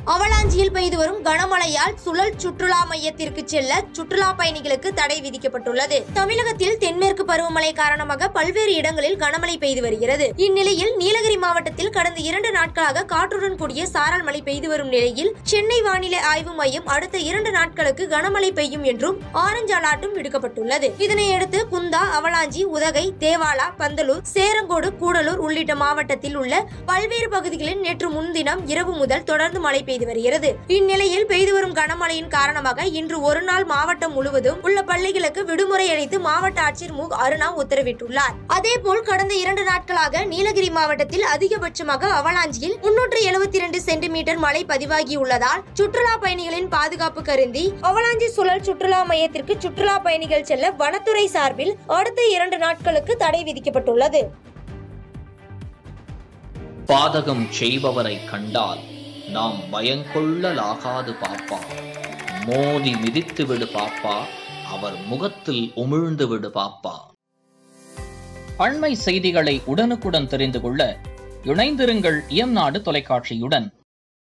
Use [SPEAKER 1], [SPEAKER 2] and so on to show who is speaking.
[SPEAKER 1] அவலாஞ்சியில் பெய்து வரும் கனமழையால் சுழல் சுற்றுலா மையத்திற்கு செல்ல சுற்றுலா பயணிகளுக்கு தடை விதிக்கப்பட்டுள்ளது தமிழகத்தில் தென்மேற்கு பருவமழை காரணமாக பல்வேறு இடங்களில் கனமழை பெய்து வருகிறது இந்நிலையில் நீலகிரி மாவட்டத்தில் கடந்த இரண்டு நாட்களாக காற்றுடன் கூடிய சாரல் மழை பெய்து வரும் நிலையில் சென்னை வானிலை ஆய்வு மையம் அடுத்த இரண்டு நாட்களுக்கு கனமழை பெய்யும் என்றும் ஆரஞ்சு அலர்ட்டும் விடுக்கப்பட்டுள்ளது இதனையடுத்து குந்தா அவலாஞ்சி உதகை தேவாலா பந்தலூர் சேரங்கோடு கூடலூர் உள்ளிட்ட மாவட்டத்தில் உள்ள பல்வேறு பகுதிகளில் நேற்று முன்தினம் இரவு முதல் தொடர்ந்து மழை பெய்து வருகிறது இந்நிலையில் பெய்து வரும் கனமழையின் காரணமாக இன்று ஒரு நாள் மாவட்டம் முழுவதும் உள்ள பள்ளிகளுக்கு விடுமுறை அளித்து மாவட்ட ஆட்சியர் மு அருணா உத்தரவிட்டுள்ளார் அதேபோல் கடந்த இரண்டு நாட்களாக நீலகிரி மாவட்டத்தில் அதிகபட்சமாக அவலாஞ்சியில் முன்னூற்று எழுபத்தி இரண்டு சென்டிமீட்டர் மழை பதிவாகியுள்ளதால் சுற்றுலா பயணிகளின் பாதுகாப்பு கருதி அவலாஞ்சி சுழல் சுற்றுலா மையத்திற்கு சுற்றுலா பயணிகள் செல்ல வனத்துறை சார்பில் அடுத்த இரண்டு நாட்களுக்கு தடை விதிக்கப்பட்டுள்ளது
[SPEAKER 2] பாதகம் செய்பவரை கண்டால் நாம் பயங்கொள்ளலாகாது பாப்பா மோதி மிதித்து விடு பாப்பா அவர் முகத்தில் உமிழ்ந்து விடு பாப்பா அண்மை செய்திகளை உடனுக்குடன் தெரிந்து கொள்ள இணைந்திருங்கள் இயம்நாடு தொலைக்காட்சியுடன்